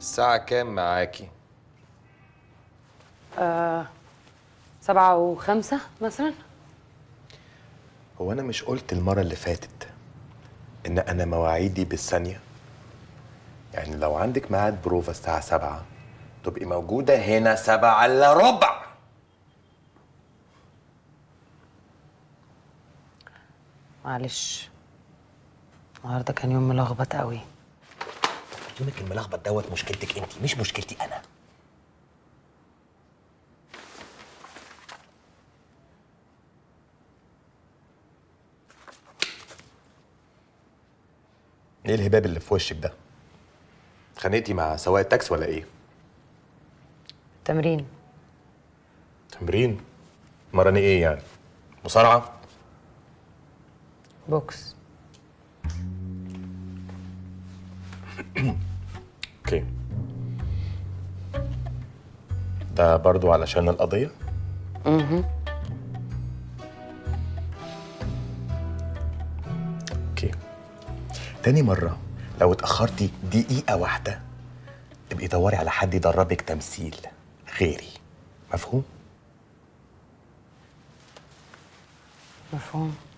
الساعة كام معاكي؟ سبعة وخمسة مثلا هو انا مش قلت المره اللي فاتت ان انا مواعيدي بالثانيه يعني لو عندك ميعاد بروفا الساعه سبعة تبقي موجوده هنا سبعة الا ربع معلش النهارده كان يوم ملخبط قوي يومك الملخبط دوت مشكلتك انت مش مشكلتي انا ايه الهباب اللي في وشك ده اتخانقتي مع سواق التاكس ولا ايه تمرين تمرين مرني ايه يعني مصارعه بوكس اوكي ده برضو علشان القضيه اوكي تاني مرة لو اتأخرتي دقيقة واحدة ابقي دوري على حد يدربك تمثيل غيري مفهوم؟ مفهوم